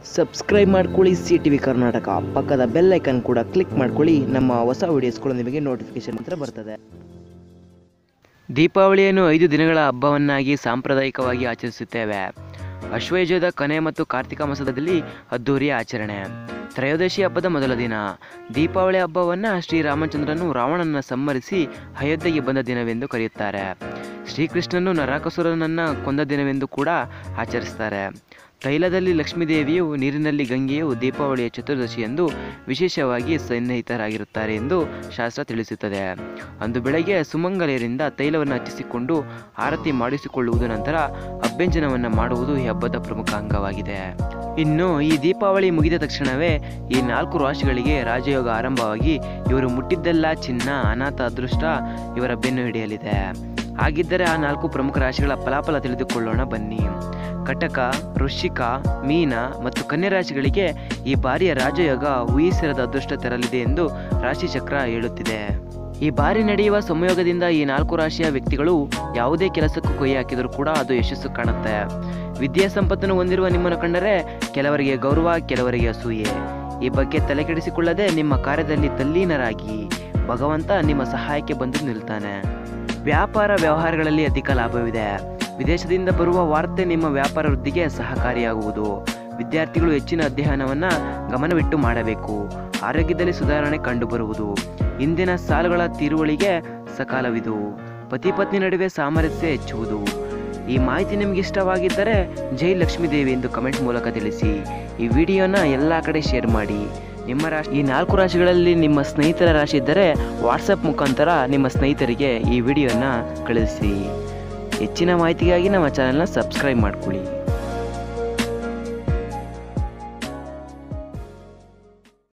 subscribe ಮಾಡ್ಕೊಳ್ಳಿ C T V Karnataka ಪಕ್ಕದ bell icon ಕೂಡ ಕ್ಲಿಕ್ ಮಾಡ್ಕೊಳ್ಳಿ ನಮ್ಮ ಹೊಸ ವಿಡಿಯೋಸ್ಗಳು ನಿಮಗೆ ನೋಟಿಫಿಕೇಶನ್ ಹತ್ರ ಬರ್ತದೆ ದೀಪಾವಳಿಯನ್ನು ಐದು ದಿನಗಳ ಹಬ್ಬವನ್ನಾಗಿ ಸಾಂಪ್ರದಾಯಿಕವಾಗಿ ಆಚರಿಸುತ್ತೇವೆ ಅಶ್ವಯುಜದ ಕೊನೆ ಮತ್ತು ಕಾರ್ತಿಕ ಮಾಸದಲ್ಲಿ ಅದ್ದೂರಿಯ ಆಚರಣೆ ತ್ರಯೋದಶಿ ಹಬ್ಬದ ಮೊದಲ ದಿನ ದೀಪಾವಳಿ ಹಬ್ಬವನ್ನು ಶ್ರೀರಾಮಚಂದ್ರನು ರಾವಣನನ್ನು ಸಂಹರಿಸಿ ಅಯೋಧ್ಯೆಗೆ ಬಂದ ದಿನವೆಂದು ಕರೆಯುತ್ತಾರೆ ಶ್ರೀಕೃಷ್ಣನು ನರಕಾಸುರನನ್ನು ಕೊಂದ ದಿನವೆಂದು ಕೂಡ ಆಚರಿಸ್ತಾರೆ ತೈಲದಲ್ಲಿ ಲಕ್ಷ್ಮೀದೇವಿಯು ನೀರಿನಲ್ಲಿ ಗಂಗೆಯು ದೀಪಾವಳಿಯ ಚತುರ್ದಶಿಯಂದು ವಿಶೇಷವಾಗಿ ಸನ್ನಿಹಿತರಾಗಿರುತ್ತಾರೆ ಎಂದು ಶಾಸ್ತ್ರ ತಿಳಿಸುತ್ತದೆ ಅಂದು ಬೆಳಗ್ಗೆ ಸುಮಂಗಲೆಯರಿಂದ ತೈಲವನ್ನು ಹಚ್ಚಿಸಿಕೊಂಡು ಆರತಿ ಮಾಡಿಸಿಕೊಳ್ಳುವುದು ನಂತರ ಅಭ್ಯಂಜನವನ್ನು ಮಾಡುವುದು ಈ ಹಬ್ಬದ ಪ್ರಮುಖ ಅಂಗವಾಗಿದೆ ಇನ್ನು ಈ ದೀಪಾವಳಿ ಮುಗಿದ ತಕ್ಷಣವೇ ಈ ನಾಲ್ಕು ರಾಶಿಗಳಿಗೆ ರಾಜಯೋಗ ಆರಂಭವಾಗಿ ಇವರು ಮುಟ್ಟಿದ್ದೆಲ್ಲ ಚಿನ್ನ ಅನಾಥ ಅದೃಷ್ಟ ಇವರ ಬೆನ್ನು ಹಿಡಿಯಲಿದೆ ಹಾಗಿದ್ದರೆ ಆ ನಾಲ್ಕು ಪ್ರಮುಖ ರಾಶಿಗಳ ಫಲಾಫಲ ತಿಳಿದುಕೊಳ್ಳೋಣ ಬನ್ನಿ ಕಟಕ ವೃಶ್ಚಿಕ ಮೀನ ಮತ್ತು ಕನ್ಯಾ ರಾಶಿಗಳಿಗೆ ಈ ಬಾರಿಯ ರಾಜಯೋಗ ಊಹಿಸಿರದ ಅದೃಷ್ಟ ತೆರಲಿದೆ ಎಂದು ರಾಶಿಚಕ್ರ ಹೇಳುತ್ತಿದೆ ಈ ಬಾರಿ ನಡೆಯುವ ಸಂಯೋಗದಿಂದ ಈ ನಾಲ್ಕು ರಾಶಿಯ ವ್ಯಕ್ತಿಗಳು ಯಾವುದೇ ಕೆಲಸಕ್ಕೂ ಕೈ ಹಾಕಿದರೂ ಕೂಡ ಅದು ಯಶಸ್ಸು ಕಾಣುತ್ತೆ ವಿದ್ಯಾ ಸಂಪತ್ತನ್ನು ಹೊಂದಿರುವ ನಿಮ್ಮನ್ನು ಕಂಡರೆ ಕೆಲವರಿಗೆ ಗೌರವ ಕೆಲವರಿಗೆ ಅಸೂಯೆ ಈ ಬಗ್ಗೆ ತಲೆಕೆಡಿಸಿಕೊಳ್ಳದೆ ನಿಮ್ಮ ಕಾರ್ಯದಲ್ಲಿ ತಲ್ಲೀನರಾಗಿ ಭಗವಂತ ನಿಮ್ಮ ಸಹಾಯಕ್ಕೆ ಬಂದು ನಿಲ್ತಾನೆ ವ್ಯಾಪಾರ ವ್ಯವಹಾರಗಳಲ್ಲಿ ಅಧಿಕ ಲಾಭವಿದೆ ವಿದೇಶದಿಂದ ಬರುವ ವಾರ್ತೆ ನಿಮ್ಮ ವ್ಯಾಪಾರ ವೃದ್ಧಿಗೆ ಸಹಕಾರಿಯಾಗುವುದು ವಿದ್ಯಾರ್ಥಿಗಳು ಹೆಚ್ಚಿನ ಅಧ್ಯಯನವನ್ನು ಗಮನವಿಟ್ಟು ಮಾಡಬೇಕು ಆರೋಗ್ಯದಲ್ಲಿ ಸುಧಾರಣೆ ಕಂಡುಬರುವುದು ಇಂದಿನ ಸಾಲುಗಳ ತೀರುವಳಿಗೆ ಸಕಾಲವಿದು ಪತಿ ಪತ್ನಿ ನಡುವೆ ಸಾಮರಸ್ಯ ಹೆಚ್ಚುವುದು ಈ ಮಾಹಿತಿ ನಿಮಗೆ ಇಷ್ಟವಾಗಿದ್ದರೆ ಜೈ ಲಕ್ಷ್ಮೀದೇವಿ ಎಂದು ಕಮೆಂಟ್ ಮೂಲಕ ತಿಳಿಸಿ ಈ ವಿಡಿಯೋನ ಎಲ್ಲ ಕಡೆ ಶೇರ್ ಮಾಡಿ ನಿಮ್ಮ ರಾಶಿ ಈ ನಾಲ್ಕು ರಾಶಿಗಳಲ್ಲಿ ನಿಮ್ಮ ಸ್ನೇಹಿತರ ರಾಶಿ ಇದ್ದರೆ ವಾಟ್ಸಪ್ ಮುಖಾಂತರ ನಿಮ್ಮ ಸ್ನೇಹಿತರಿಗೆ ಈ ವಿಡಿಯೋನ ಕಳಿಸಿ ಹೆಚ್ಚಿನ ಮಾಹಿತಿಗಾಗಿ ನಮ್ಮ ಚಾನಲ್ನ ಸಬ್ಸ್ಕ್ರೈಬ್ ಮಾಡ್ಕೊಳ್ಳಿ